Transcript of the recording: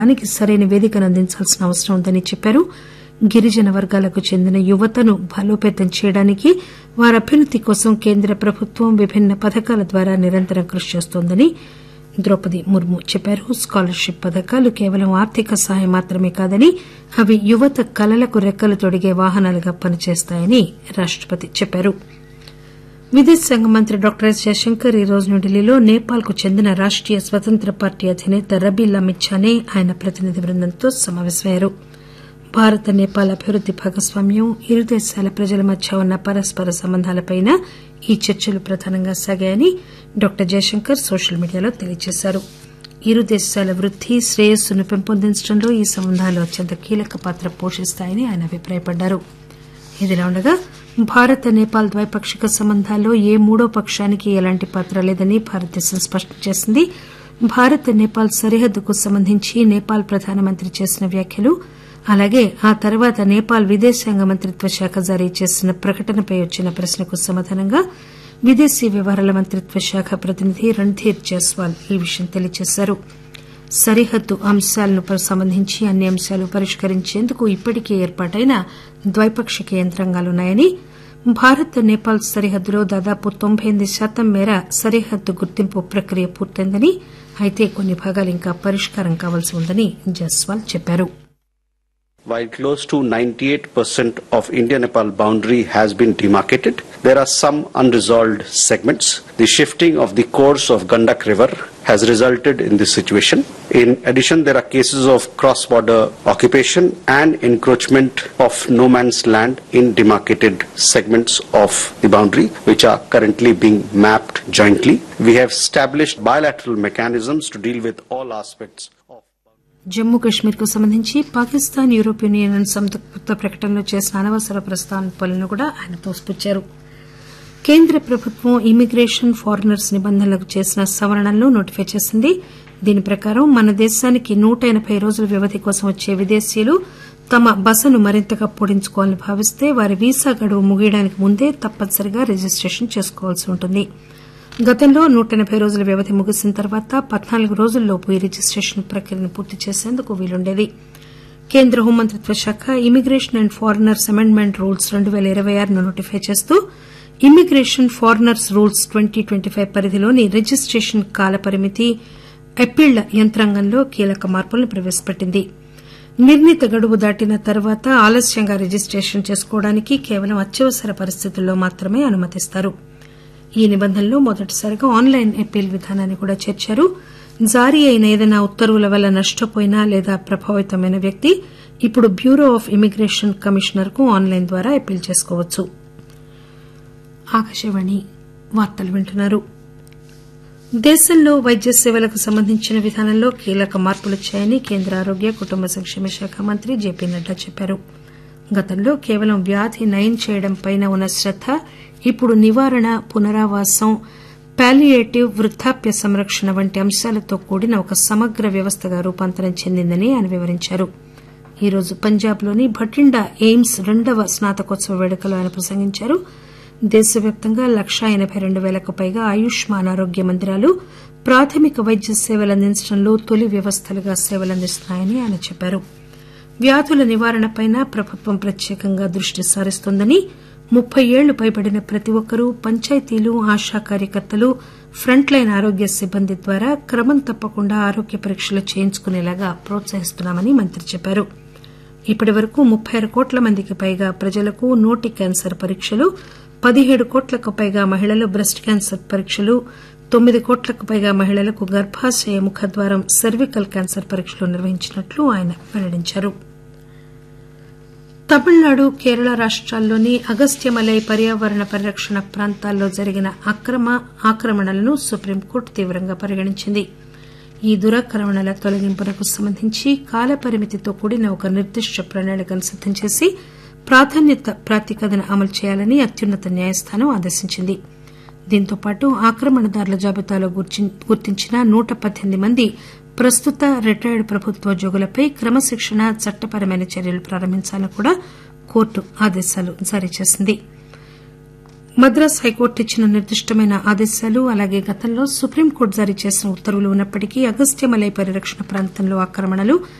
దానికి సరైన వేదికను అందించాల్సిన అవసరం ఉందని చెప్పారు గిరిజన వర్గాలకు చెందిన యువతను బలోపేతం చేయడానికి వారి అభ్యున్నతి కోసం కేంద్ర ప్రభుత్వం విభిన్న పథకాల ద్వారా నిరంతరం కృషి చేస్తోందని ద్రౌపది ముర్ము చెప్పారు స్కాలర్షిప్ పథకాలు కేవలం ఆర్థిక సహాయం మాత్రమే కాదని అవి యువత కలలకు రెక్కలు తొడిగే వాహనాలుగా పనిచేస్తాయని రాష్టపతి చెప్పారు విదేశాంగ మంత్రి డాక్టర్ ఎస్ జయశంకర్ ఈ రోజు న్యూఢిల్లీలో నేపాల్ కు చెందిన రాష్టీయ స్వతంత్ర పార్టీ అధినేత రబీల్ అమిత్ షానే ఆయన ప్రతినిధి బృందంతో సమాపేశమయ్యారు భారత్ నేపాల్ అభివృద్ది భాగస్వామ్యం ఇరు దేశాల ప్రజల మధ్య ఉన్న పరస్పర సంబంధాలపై ఈ చర్చలు ప్రధానంగా సాగాయని డాక్టర్ జయశంకర్ సోషల్ మీడియాలో తెలియజేశారు ఇరు దేశాల వృద్ది శ్రేయస్సును పెంపొందించడంలో ఈ సంబంధాలు అత్యంత కీలక పాత్ర పోషిస్తాయని ఆయన అభిప్రాయపడ్డారు ఇదిలా ఉండగా భారత్ నేపాల్ ద్వైపాక్షిక సంబంధాల్లో ఏ మూడో పకానికి ఎలాంటి పాత్ర లేదని భారతదేశం స్పష్టం చేసింది భారత్ నేపాల్ సరిహద్దుకు సంబంధించి నేపాల్ ప్రధానమంత్రి చేసిన వ్యాఖ్యలు అలాగే ఆ తర్వాత నేపాల్ విదేశాంగ మంత్రిత్వ శాఖ జారీ చేసిన ప్రకటనపై వచ్చిన ప్రశ్నకు సమాధానంగా విదేశీ వ్యవహారాల మంత్రిత్వ శాఖ ప్రతినిధి రణ్ధీర్ జైస్వాల్ ఈ విషయం తెలియజేశారు సరిహద్దు అంశాలకు సంబంధించి అన్ని అంశాలు పరిష్కరించేందుకు ఇప్పటికే ఏర్పాటైన ద్వైపాక్షిక యంత్రాంగాలున్నాయని భారత్ నేపాల్ సరిహద్దులో దాదాపు తొంభై ఎనిమిది శాతం మేర సరిహద్దు గుర్తింపు ప్రక్రియ పూర్తయిందని అయితే కొన్ని భాగాలు ఇంకా పరిష్కారం కావాల్సి ఉందని జైస్వాల్ చెప్పారు While close to 98% of India-Nepal boundary has been demarcated, there are some unresolved segments. The shifting of the course of Gandak River has resulted in this situation. In addition, there are cases of cross-border occupation and encroachment of no man's land in demarcated segments of the boundary, which are currently being mapped jointly. We have established bilateral mechanisms to deal with all aspects of Jammu Kashmir కు సంబంధించి Pakistan European union సంయుక్త ప్రకటనలో చేసిన అనవసర ప్రస్తావనలను కూడా ఆయన తోసిపుచ్చారు కేంద్ర ప్రభుత్వం immigration foreigners నిబంధనలకు చేసిన సవరణలను నోటిఫై చేసింది దీని ప్రకారం మన దేశానికి నూట ఎనబై రోజుల వ్యవధి కోసం వచ్చే విదేశీయులు తమ బసను మరింతగా పొడించుకోవాలని భావిస్తే వారి వీసా గడువు ముగియడానికి ముందే తప్పనిసరిగా రిజిస్టేషన్ చేసుకోవాల్సి ఉంటుంది గతంలో నూట ఎనబై రోజుల వ్యవధి ముగిసిన తర్వాత పద్నాలుగు రోజుల్లోపు ఈ రిజిస్టేషన్ ప్రక్రియను పూర్తి చేసేందుకు వీలుండేది కేంద్ర హోంమంత్రిత్వ శాఖ immigration and foreigners amendment rules రెండు పేల ఇరవై ఆరును నోటిఫై చేస్తూ immigration foreigners rules twenty twenty five పరిధిలోని రిజిస్టేషన్ కాల పరిమితి అప్పీళ్ల యంత్రాంగంలో కీలక మార్పులను ప్రవేశపెట్టింది నిర్ణీత గడువు దాటిన తర్వాత ఆలస్యంగా రిజిస్టేషన్ చేసుకోవడానికి కేవలం అత్యవసర పరిస్థితుల్లో మాత్రమే అనుమతిస్తారు ఈ నిబంధనలో మొదటిసారిగా ఆన్లైన్ అప్పీల్ విధానాన్ని కూడా చేర్చారు జారీ అయిన ఏదైనా ఉత్తర్వుల వల్ల నష్టపోయిన లేదా ప్రభావితమైన వ్యక్తి ఇప్పుడు బ్యూరో ఆఫ్ ఇమ్మిగ్రేషన్ కమిషనర్ కు ఆన్లైన్ ద్వారా అప్పీల్ చేసుకోవచ్చు ఆకాశవాణి వార్తలు వింటున్నారు దేశంలో వైద్య సేవలకు సంబంధించిన విధానంలో కీలక మార్పులొచ్చాయని కేంద్ర ఆరోగ్య కుటుంబ సంక్షేమ శాఖ మంత్రి జేపీ నడ్డా చెప్పారు గతంలో కేవలం వ్యాధి నయం చేయడంపై ఉన్న శ్రద్ద ఇప్పుడు నివారణ పునరావాసం పాలియేటివ్ వృద్దాప్య సంరక్షణ వంటి అంశాలతో కూడిన ఒక సమగ్ర వ్యవస్థగా రూపాంతరం చెందిందని ఆయన వివరించారు ఈరోజు పంజాబ్లోని భటిండా ఎయిమ్స్ రెండవ స్నాతకోత్సవ వేడుకలో ఆయన ప్రసంగించారు దేశవ్యాప్తంగా లక్షా ఎనబై రెండు పేలకు పైగా ఆయుష్మాన్ ఆరోగ్య మందిరాలు ప్రాథమిక వైద్య సేవలు అందించడంలో తొలి వ్యవస్థలుగా సేవలందిస్తున్నాయని ఆయన చెప్పారు వ్యాధుల నివారణపై ప్రభుత్వం ప్రత్యేకంగా దృష్టి సారిస్తోందని ముప్పై ఏళ్లు పైబడిన ప్రతి ఒక్కరూ పంచాయతీలు ఆశా కార్యకర్తలు ఫ్రంట్ లైన్ ఆరోగ్య సిబ్బంది ద్వారా క్రమం తప్పకుండా ఆరోగ్య పరీక్షలు చేయించుకునేలాగా ప్రోత్సహిస్తున్నామని మంత్రి చెప్పారు ఇప్పటి వరకు ముప్పై ఆరు కోట్ల మందికి పైగా ప్రజలకు నోటి క్యాన్సర్ పరీక్షలు పదిహేడు కోట్లకు పైగా మహిళలు బ్రెస్ట్ క్యాన్సర్ పరీక్షలు తొమ్మిది కోట్లకు పైగా మహిళలకు గర్భాశయ ముఖద్వారం సర్వికల్ క్యాన్సర్ పరీక్షలు నిర్వహించినట్లు ఆయన వెల్లడించారు తమిళనాడు కేరళ రాష్టాల్లోని అగస్త్యమలై పర్యావరణ పరిరక్షణ ప్రాంతాల్లో జరిగిన అక్రమ ఆక్రమణలను సుప్రీంకోర్టు తీవ్రంగా పరిగణించింది ఈ దురాక్రమణల తొలగింపునకు సంబంధించి కాలపరిమితితో కూడిన ఒక నిర్దిష్ట ప్రణాళికను సిద్దం చేసి ప్రాధాన్యత ప్రాతిపదికన అమలు చేయాలని అత్యున్నత న్యాయస్థానం ఆదేశించింది దీంతో పాటు ఆక్రమణదారుల జాబితాలో గుర్తించిన నూట పద్దెనిమిది మంది ప్రస్తుత రిటైర్డ్ ప్రభుత్వోద్యోగులపై క్రమశిక్షణ చట్టపరమైన చర్యలు ప్రారంభించాలని కూడా కోర్టు ఆదేశాలు జారీ చేసింది మద్రాస్ హైకోర్టు ఇచ్చిన నిర్దిష్టమైన ఆదేశాలు అలాగే గతంలో సుప్రీంకోర్టు జారీ చేసిన ఉత్తర్వులు ఉన్నప్పటికీ అగస్త్యమలై పరిరక్షణ ప్రాంతంలో ఆక్రమణలు